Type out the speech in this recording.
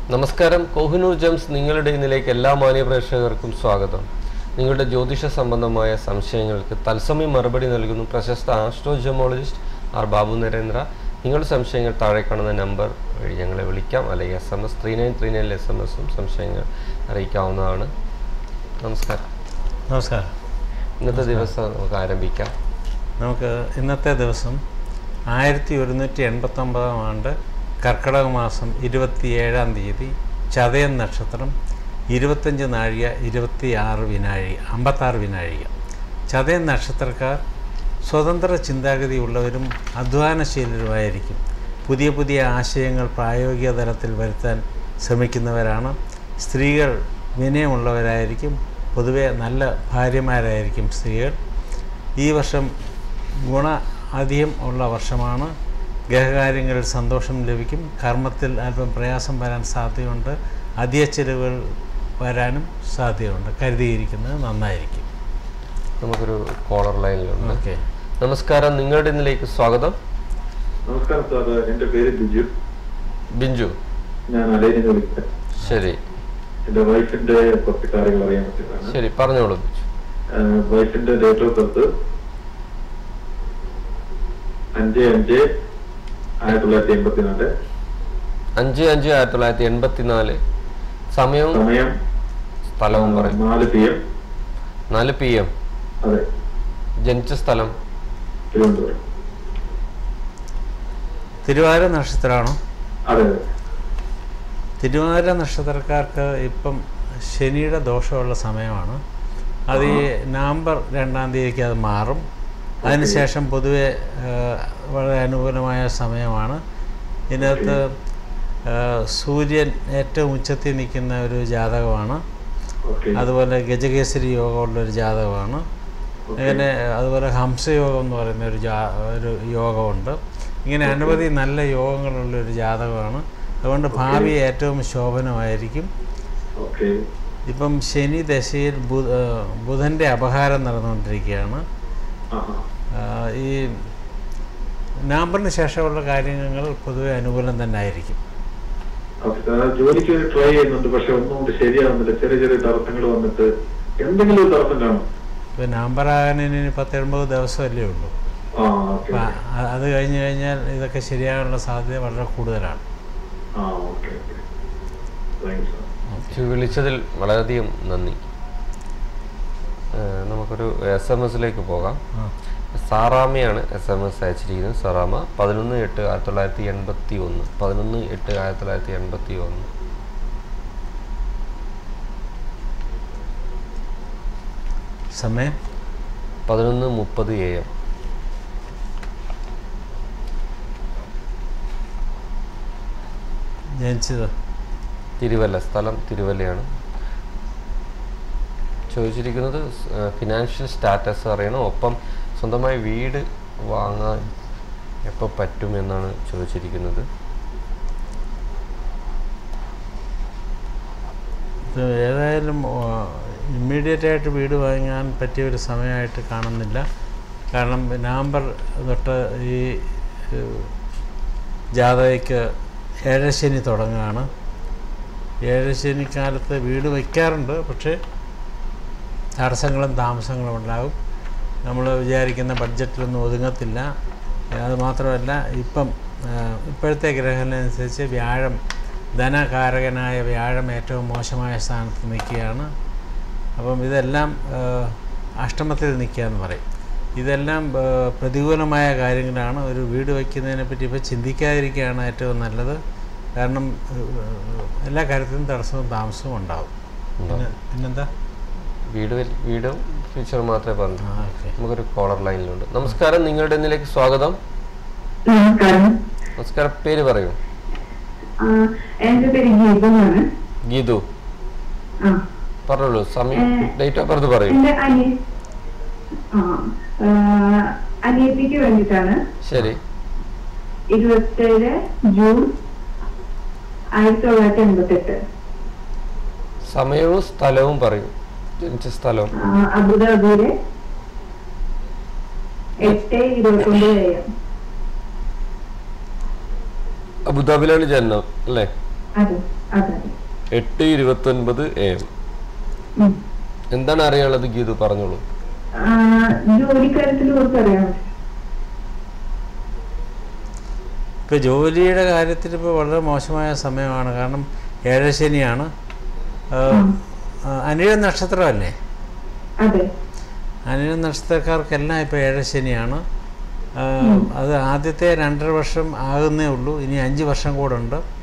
നമസ്കാരം കോഹിനൂർ ജംസ് നിങ്ങളുടെ ഇന്നിലേക്ക് എല്ലാ മാന്യ പ്രേക്ഷകർക്കും സ്വാഗതം നിങ്ങളുടെ ജ്യോതിഷ സംബന്ധമായ സംശയങ്ങൾക്ക് തത്സമയം മറുപടി നൽകുന്നു പ്രശസ്ത ആസ്ട്രോജമോളജിസ്റ്റ് ആർ ബാബു നരേന്ദ്ര നിങ്ങളുടെ സംശയങ്ങൾ താഴെ കാണുന്ന നമ്പർ വഴി ഞങ്ങളെ വിളിക്കാം അല്ലെങ്കിൽ S M S three nine three നയനിൽ എസ് എം എസും സംശയങ്ങൾ അറിയിക്കാവുന്നതാണ് നമസ്കാരം നമസ്കാരം ഇന്നത്തെ ദിവസം നമുക്ക് ആരംഭിക്കാം നമുക്ക് ഇന്നത്തെ ദിവസം ആയിരത്തി ഒരുന്നൂറ്റി എൺപത്തൊമ്പതാം ആണ്ട് കർക്കിടക മാസം ഇരുപത്തിയേഴാം തീയതി ചതയൻ നക്ഷത്രം ഇരുപത്തഞ്ച് നാഴിക ഇരുപത്തി ആറ് വിനാഴിക അമ്പത്താറ് വിനാഴിക ചതയൻ നക്ഷത്രക്കാർ സ്വതന്ത്ര ചിന്താഗതിയുള്ളവരും അധ്വാനശീലരുമായിരിക്കും പുതിയ പുതിയ ആശയങ്ങൾ പ്രായോഗിക തലത്തിൽ വരുത്താൻ ശ്രമിക്കുന്നവരാണ് സ്ത്രീകൾ വിനയമുള്ളവരായിരിക്കും പൊതുവെ നല്ല ഭാര്യമാരായിരിക്കും സ്ത്രീകൾ ഈ വർഷം ഗുണ അധികം ഉള്ള വർഷമാണ് ഗ്രഹകാര്യങ്ങളിൽ സന്തോഷം ലഭിക്കും കർമ്മത്തിൽ അല്പം പ്രയാസം വരാൻ സാധ്യതയുണ്ട് അധിക ചെലവുകൾ വരാനും സാധ്യതയുണ്ട് കരുതിയിരിക്കുന്നത് നന്നായിരിക്കും നമുക്കൊരു കോളർ ലൈനിലുണ്ട് ഓക്കെ നമസ്കാരം നിങ്ങളുടെ ഇന്നിലേക്ക് സ്വാഗതം നമസ്കാരം സാർ എന്റെ പേര് ബിജു ബിഞ്ചു ഞാൻ അലൈനിൽ നിന്ന് വിളിക്കുന്നത് ശരി എന്റെ വൈഫിന്റെ കുറച്ച് കാര്യങ്ങൾ അറിയാൻ പറ്റിയതാണ് ശരി പറഞ്ഞോളൂ ബിഞ്ചു വൈഫിന്റെ ഡേറ്റ് ഓഫ് ബർത്ത് അഞ്ച് അഞ്ച് ആയിരത്തി തൊള്ളായിരത്തി എൺപത്തിനാല് അഞ്ച് അഞ്ച് ആയിരത്തി തൊള്ളായിരത്തി എൺപത്തിനാല് സമയവും സമയം സ്ഥലവും പറയും നാല് പി എം നാല് പി എം അതെ ജനിച്ച സ്ഥലം തിരുവനന്തപുരം തിരുവാതിര നക്ഷത്രമാണോ അതെ അതെ തിരുവാതിര നക്ഷത്രക്കാർക്ക് ഇപ്പം ശനിയുടെ ദോഷമുള്ള സമയമാണ് അത് ഈ നവംബർ രണ്ടാം തീയതിക്ക് അത് മാറും അതിനുശേഷം പൊതുവെ ആ, വളരെ അനുകൂലമായ സമയമാണ് ഇതിനകത്ത് ആ, സൂര്യൻ ഏറ്റവും ഉച്ചത്തിൽ നിൽക്കുന്ന ഒരു ജാതകമാണ് ഓക്കെ അതുപോലെ ഗജകേസരി യോഗമുള്ളൊരു ജാതകമാണ് അങ്ങനെ അതുപോലെ ഹംസയോഗം എന്ന് പറയുന്ന ഒരു ജാ ഒരു യോഗമുണ്ട് ഇങ്ങനെ അനവധി നല്ല യോഗങ്ങളുള്ള ഒരു ജാതകമാണ് അതുകൊണ്ട് ഭാവി ഏറ്റവും ശോഭനമായിരിക്കും ഓക്കെ ഇപ്പം ശനി ദശയിൽ ബു- ആ, ബുധൻ്റെ അപഹാരം നടന്നുകൊണ്ടിരിക്കുകയാണ് ആ ആ, ഈ നവംബറിന് ശേഷമുള്ള കാര്യങ്ങൾ പൊതുവെ അനുകൂലം തന്നെ ആയിരിക്കും ഓക്കെ സാർ ജോലിക്ക് ട്രൈ ചെയ്യുന്നുണ്ട് പക്ഷെ ഒന്നും കൊണ്ട് ശരിയാവുന്നില്ല ചെറിയ ചെറിയ തടസ്സങ്ങൾ വന്നിട്ട് എന്തെങ്കിലും ഒരു തടസ്സം കാണും ഇപ്പം നവംബർ ആകാൻ ഇനി പത്തൊൻപത് ദിവസമല്ലേ ഉള്ളൂ ആ ഓക്കെ അപ്പം അ- അത് കഴിഞ്ഞ് കഴിഞ്ഞാൽ ഇതൊക്കെ ശരിയാകാനുള്ള സാധ്യത വളരെ കൂടുതലാണ് ആ ഓക്കെ ഓക്കെ താങ്ക് സാർ ചു വിളിച്ചതിൽ വളരെയധികം നന്ദി ഏഹ് നമുക്കൊരു എസ് എം എസിലേക്ക് പോകാം ആ. സാറാമയാണ് എസ് എം എസ് അയച്ചിരിക്കുന്നത് സാറാമ പതിനൊന്ന് എട്ട് ആയിരത്തി തൊള്ളായിരത്തി എൺപത്തി ഒന്ന് പതിനൊന്ന് എട്ട് ആയിരത്തി തൊള്ളായിരത്തി എൺപത്തി ഒന്ന് സമയം പതിനൊന്ന് മുപ്പത് എ എം ജനിച്ചത് തിരുവല്ല സ്ഥലം തിരുവല്ലയാണ് ചോദിച്ചിരിക്കുന്നത് ഫിനാൻഷ്യൽ സ്റ്റാറ്റസ് അറിയണം ഒപ്പം സ്വന്തമായി വീട് വാങ്ങാൻ എപ്പോൾ പറ്റുമെന്നാണ് ചോദിച്ചിരിക്കുന്നത് ഇത് ഏതായാലും ഇമ്മീഡിയറ്റ് ആയിട്ട് വീട് വാങ്ങാൻ പറ്റിയ ഒരു സമയമായിട്ട് കാണുന്നില്ല കാരണം നവംബർ തൊട്ട് ഈ ഏഹ്, ജാഥയ്ക്ക് ഏഴശനി തുടങ്ങുകയാണ് ഏഴശനി കാലത്ത് വീട് വയ്ക്കാറുണ്ട് പക്ഷേ തടസ്സങ്ങളും താമസങ്ങളും ഉണ്ടാകും നമ്മൾ വിചാരിക്കുന്ന ബഡ്ജറ്റിലൊന്നും ഒതുങ്ങത്തില്ല അത് മാത്രമല്ല ഇപ്പം ആ, ഇപ്പോഴത്തെ ഗ്രഹനുസരിച്ച് വ്യാഴം ധനകാരകനായ വ്യാഴം ഏറ്റവും മോശമായ സ്ഥാനത്ത് നിൽക്കുകയാണ് അപ്പം ഇതെല്ലാം ആ, അഷ്ടമത്തിൽ നിൽക്കുക എന്ന് പറയും ഇതെല്ലാം ആ, പ്രതികൂലമായ കാര്യങ്ങളാണ് ഒരു വീട് വയ്ക്കുന്നതിനെ പറ്റി ഇപ്പോൾ ചിന്തിക്കാതിരിക്കുകയാണ് ഏറ്റവും നല്ലത് കാരണം ആ, എല്ലാ കാര്യത്തിലും തടസ്സവും താമസവും ഉണ്ടാവും പിന്നെ പിന്നെന്താ വീട് വൽ- വീടും ഫ്യൂച്ചർ മാത്രമേ പറഞ്ഞു ആ ഓക്കെ നമുക്കൊരു കോളർ ലൈനിലുണ്ട് നമസ്കാരം നിങ്ങളുടെ ഇന്നിലേക്ക് സ്വാഗതം നമസ്കാരം നമസ്കാരം പേര് പറയൂ ആ, എന്റെ പേര് ഗീതു ആണ് ഗീതു ആ പറഞ്ഞോളൂ സമയം ഡേറ്റ് ഓഫ് ബർത്ത് പറയൂ എന്റെ അനിയ ആ ആ, അനിയത്തിക്ക് വേണ്ടിയിട്ടാണ് ശരി ഇരുപത്തേഴ് ജൂൺ ആയിരത്തി തൊള്ളായിരത്തി എൺപത്തെട്ട് സമയവും സ്ഥലവും പറയൂ ജനിച്ച സ്ഥലവും ആ, അബുദാബിയിലെ എട്ട് ഇരുപത്തൊമ്പത് എ എം അബുദാബിയിലാണ് ജനനം അല്ലേ അതെ അതെ അതെ എട്ട് ഇരുപത്തൊൻപത് എ എം ഉം. എന്താണ് അറിയാനുള്ളത് ഗീതു പറഞ്ഞോളൂ ആ, ജോലിക്കാര്യത്തിൽ കുറിച്ച് അറിയാമോ ഇപ്പോൾ ജോലിയുടെ കാര്യത്തിൽ ഇപ്പോൾ വളരെ മോശമായ സമയമാണ് കാരണം ഏഴശനിയാണ് ആ, ആ, അനിഴ നക്ഷത്രമല്ലേ അതെ അനിഴ നക്ഷത്രക്കാർക്കെല്ലാം ഇപ്പോൾ ഏഴശനിയാണ് ആ, അത് ആദ്യത്തെ രണ്ടര വർഷം ആകുന്നേ ഉള്ളൂ ഇനി അഞ്ച് വർഷം കൂടെ ഉണ്ട്